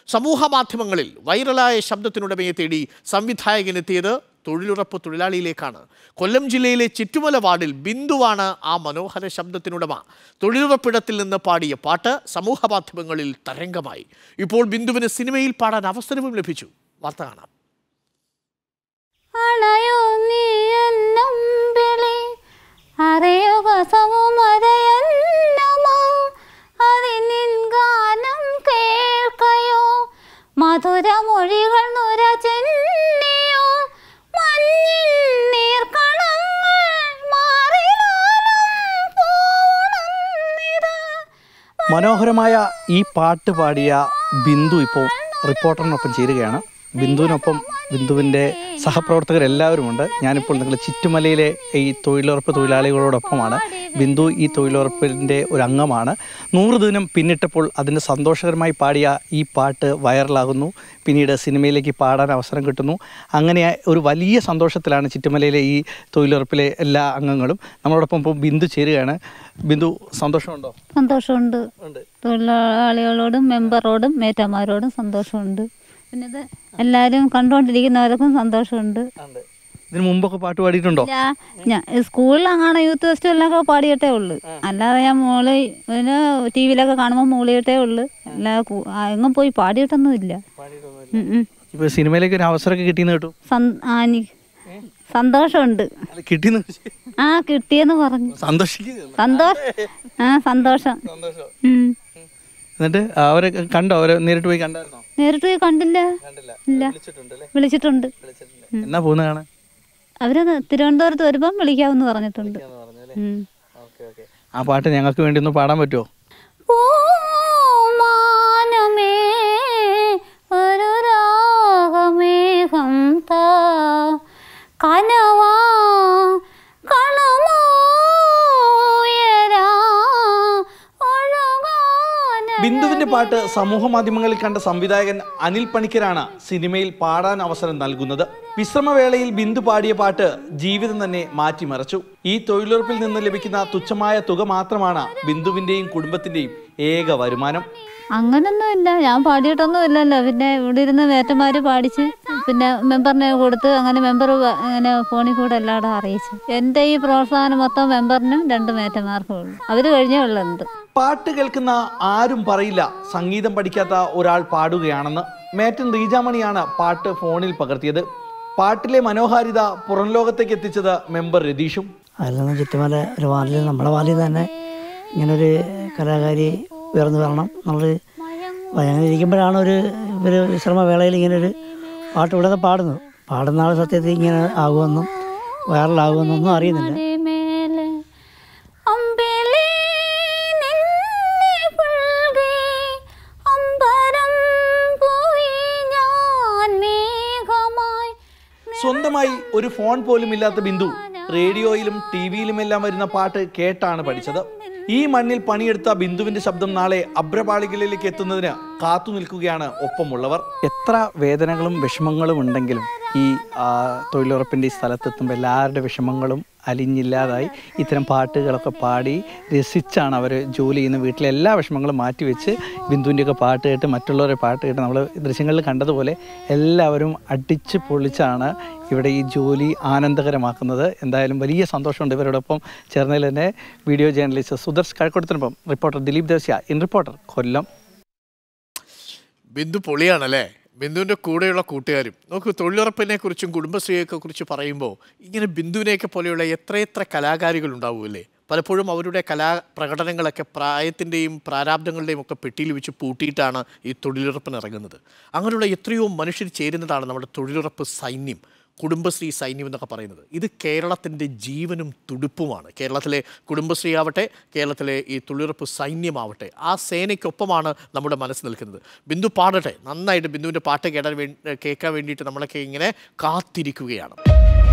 സമൂഹ മാധ്യമങ്ങളിൽ വൈറലായ ശബ്ദത്തിനുടമയെ തേടി സംവിധായകനെത്തിയത് തൊഴിലുറപ്പ് തൊഴിലാളിയിലേക്കാണ് കൊല്ലം ജില്ലയിലെ ചിറ്റുമല വാർഡിൽ ബിന്ദുവാണ് ആ മനോഹര ശബ്ദത്തിനുടമ തൊഴിലുറപ്പിടത്തിൽ നിന്ന് പാടിയ പാട്ട് സമൂഹ മാധ്യമങ്ങളിൽ തരംഗമായി ഇപ്പോൾ ബിന്ദുവിന് സിനിമയിൽ പാടാൻ അവസരവും ലഭിച്ചു വാർത്ത കാണാം അണയോ നീ എന്നമ്പിളി അറിയുക സൗമരയന്നമാ അതിനിൻ ഗാനം കേൾക്കയോ മധുരമൊഴികൾ നുര ചെന്നിയോ മഞ്ഞിൻ നീർക്കണങ്ങൾ മാറിലാലും പൂണന്നിതാ മനോഹരമായ ഈ പാട്ട് പാടിയ ബിന്ദു ഇപ്പോൾ റിപ്പോർട്ടറിനൊപ്പം ചേരുകയാണ് ബിന്ദുവിനൊപ്പം ബിന്ദുവിൻ്റെ സഹപ്രവർത്തകരെല്ലാവരുമുണ്ട് ഞാനിപ്പോൾ നിങ്ങൾ ചുറ്റുമലയിലെ ഈ തൊഴിലുറപ്പ് തൊഴിലാളികളോടൊപ്പമാണ് ബിന്ദു ഈ തൊഴിലുറപ്പിൻ്റെ ഒരു അംഗമാണ് നൂറ് ദിനം പിന്നിട്ടപ്പോൾ അതിന് സന്തോഷകരമായി പാടിയ ഈ പാട്ട് വൈറലാകുന്നു പിന്നീട് സിനിമയിലേക്ക് പാടാൻ അവസരം കിട്ടുന്നു അങ്ങനെ ഒരു വലിയ സന്തോഷത്തിലാണ് ചുറ്റുമലയിലെ ഈ തൊഴിലുറപ്പിലെ എല്ലാ അംഗങ്ങളും നമ്മളോടൊപ്പം ഇപ്പോൾ ബിന്ദു ചേരുകയാണ് ബിന്ദു സന്തോഷമുണ്ടോ സന്തോഷമുണ്ട് ഉണ്ട് തൊഴിലാളികളോടും മെമ്പറോടും മേറ്റന്മാരോടും സന്തോഷമുണ്ട് പിന്നെ ഇത് എല്ലാവരും കണ്ടുകൊണ്ടിരിക്കുന്നവർക്കും സന്തോഷമുണ്ട് ഉണ്ട്. ഇതിന് മുമ്പൊക്കെ പാട്ട് പാടിയിട്ടുണ്ടോ ഇല്ല ഞാൻ സ്കൂളിലങ്ങനെ യൂത്ത് ഫെസ്റ്റിവലിലൊക്കെ പാടിയിട്ടേ ഉള്ളൂ അല്ലാതെ ഞാൻ മോള് പിന്നെ ടി വിയിലൊക്കെ കാണുമ്പോൾ മൂളിയിട്ടേ ഉള്ളൂ അല്ലാതെ കു- ആ, എങ്ങും പോയി പാടിയിട്ടൊന്നും ഇല്ല ഉം, ഉം. ഇപ്പൊ സിനിമയിലേക്ക് ഒരു അവസരമൊക്കെ കിട്ടിയെന്ന് കേട്ടു സന്- ആ, ഇനി സന്തോഷമുണ്ട് അത് കിട്ടിയെന്ന് ആ കിട്ടിയെന്ന് പറഞ്ഞു സന്തോഷിക്കുക സന്തോഷം ആ സന്തോഷം ഉം. എന്നിട്ട് അവരെ കണ്ടോ അവരെ നേരിട്ട് പോയി കണ്ടായിരുന്നോ നേരിട്ട് പോയി കണ്ടില്ല കണ്ടില്ല ഇല്ല വിളിച്ചിട്ടുണ്ടല്ലേ വിളിച്ചിട്ടുണ്ട് എന്നാ പോകുന്ന കാണാൻ അവര് തിരുവനന്തപുരത്ത് വരുമ്പം വിളിക്കാമെന്ന് പറഞ്ഞിട്ടുണ്ട് ഉം. ആ പാട്ട് ഞങ്ങൾക്ക് വേണ്ടി ഒന്ന് പാടാൻ പറ്റുമോ പൂമാനമേ ഒരു രാഗമേഘം താ കനവാ കളമോയരാ ഒഴുകാന ബിന്ദുവിന്റെ പാട്ട് സമൂഹ മാധ്യമങ്ങളിൽ കണ്ട സംവിധായകൻ അനിൽ പണിക്കരാണ് സിനിമയിൽ പാടാൻ അവസരം നൽകുന്നത് വിശ്രമവേളയിൽ ബിന്ദു പാടിയ പാട്ട് ജീവിതം തന്നെ മാറ്റിമറിച്ചു ഈ തൊഴിലുറപ്പിൽ നിന്ന് ലഭിക്കുന്ന തുച്ഛമായ തുക മാത്രമാണ് ബിന്ദുവിന്റെയും കുടുംബത്തിന്റെയും ഏക വരുമാനം അങ്ങനൊന്നുമില്ല ഞാൻ പാടിയിട്ടൊന്നും ഇല്ലല്ലോ പിന്നെ ഇവിടെ ഇരുന്ന് വേറ്റന്മാര് പാടിച്ച് പിന്നെ മെമ്പറിനെ കൊടുത്ത് അങ്ങനെ മെമ്പർ അങ്ങനെ ഫോണിൽ കൂടെ എല്ലായിടും അറിയിച്ചു എൻ്റെ ഈ പ്രോത്സാഹനം മൊത്തം മെമ്പറിനും രണ്ട് മേറ്റന്മാർക്കും ഉള്ളു അവർ കഴിഞ്ഞേ ഉള്ളത് പാട്ട് കേൾക്കുന്ന ആരും പറയില്ല സംഗീതം പഠിക്കാത്ത ഒരാൾ പാടുകയാണെന്ന് മേറ്റൻ റീജാമണിയാണ് പാട്ട് ഫോണിൽ പകർത്തിയത് പാട്ടിലെ മനോഹാരിത പുറം ലോകത്തേക്ക് എത്തിച്ചത് മെമ്പർ രതീഷും അതിൽ നിന്ന് ചുറ്റുമല ഒരു വാർഡിൽ നമ്മുടെ വാർഡിൽ തന്നെ ഇങ്ങനൊരു കലാകാരി ഉയർന്നു വരണം എന്നുള്ളൊരു അപ്പോൾ അങ്ങനെ ഇരിക്കുമ്പോഴാണ് ഒരു ഒരു വിശ്രമവേളയിൽ ഇങ്ങനെ ഒരു പാട്ട് ഇവിടെ പാടുന്നത് പാടുന്ന ആൾ സത്യത്തിൽ ഇങ്ങനെ ആകുമെന്നും വൈറലാകുമെന്നൊന്നും അറിയുന്നില്ല മേലെ അമ്പിളി നിന്നെ പുൽകി അമ്പരം പോയി ഞാൻ മേഘമായി സ്വന്തമായി ഒരു ഫോൺ പോലും ഇല്ലാത്ത ബിന്ദു റേഡിയോയിലും ടി വിയിലുമെല്ലാം വരുന്ന പാട്ട് കേട്ടാണ് പഠിച്ചത് ഈ മണ്ണിൽ പണിയെടുത്ത ബിന്ദുവിന്റെ ശബ്ദം നാളെ അഭ്രപാളികളിലേക്ക് എത്തുന്നതിന് കാത്തു നിൽക്കുകയാണ് ഒപ്പമുള്ളവർ എത്ര വേദനകളും വിഷമങ്ങളും ഉണ്ടെങ്കിലും ഈ ആ, തൊഴിലുറപ്പിൻ്റെ ഈ സ്ഥലത്തെത്തുമ്പോൾ എല്ലാവരുടെ വിഷമങ്ങളും അലിഞ്ഞില്ലാതായി ഇത്തരം പാട്ടുകളൊക്കെ പാടി രസിച്ചാണ് അവർ ജോലി ചെയ്യുന്ന വീട്ടിലെ എല്ലാ വിഷമങ്ങളും മാറ്റിവെച്ച് ബിന്ദുവിൻ്റെയൊക്കെ പാട്ട് കേട്ട് മറ്റുള്ളവരുടെ പാട്ട് കേട്ട് നമ്മൾ ദൃശ്യങ്ങളിൽ കണ്ടതുപോലെ എല്ലാവരും അടിച്ച് പൊളിച്ചാണ് ഇവിടെ ഈ ജോലി ആനന്ദകരമാക്കുന്നത് എന്തായാലും വലിയ സന്തോഷമുണ്ട് ഇവരോടൊപ്പം ചേർന്നതിൽ തന്നെ വീഡിയോ ജേർണലിസ്റ്റ് സുദർശ് കഴക്കൂട്ടത്തിനൊപ്പം reporter Dileep Devasya in reporter Kollam Bindu പൊളിയാണല്ലേ ബിന്ദുവിൻ്റെ കൂടെയുള്ള കൂട്ടുകാരും നോക്കൂ തൊഴിലുറപ്പിനെ കുറിച്ചും കുടുംബശ്രീയൊക്കെ കുറിച്ച് പറയുമ്പോൾ ഇങ്ങനെ ബിന്ദുവിനെയൊക്കെ പോലെയുള്ള എത്രയെത്ര കലാകാരികൾ ഉണ്ടാവുമല്ലേ പലപ്പോഴും അവരുടെ കലാ പ്രകടനങ്ങളൊക്കെ പ്രായത്തിൻ്റെയും പ്രാരാബ്ദങ്ങളുടെയും ഒക്കെ പെട്ടിയിൽ വെച്ച് പൂട്ടിയിട്ടാണ് ഈ തൊഴിലുറപ്പിന് ഇറങ്ങുന്നത് അങ്ങനെയുള്ള എത്രയോ മനുഷ്യർ ചേരുന്നതാണ് നമ്മുടെ തൊഴിലുറപ്പ് സൈന്യം കുടുംബശ്രീ സൈന്യം എന്നൊക്കെ പറയുന്നത് ഇത് കേരളത്തിൻ്റെ ജീവനും തുടുപ്പുമാണ് കേരളത്തിലെ കുടുംബശ്രീ ആവട്ടെ കേരളത്തിലെ ഈ തൊഴിലുറപ്പ് സൈന്യമാവട്ടെ ആ സേനയ്ക്കൊപ്പമാണ് നമ്മുടെ മനസ്സ് നിൽക്കുന്നത് ബിന്ദു പാടട്ടെ നന്നായിട്ട് ബിന്ദുവിൻ്റെ പാട്ട് കേട്ടാൻ വേണ്ടി കേൾക്കാൻ വേണ്ടിയിട്ട് നമ്മളൊക്കെ ഇങ്ങനെ കാത്തിരിക്കുകയാണ്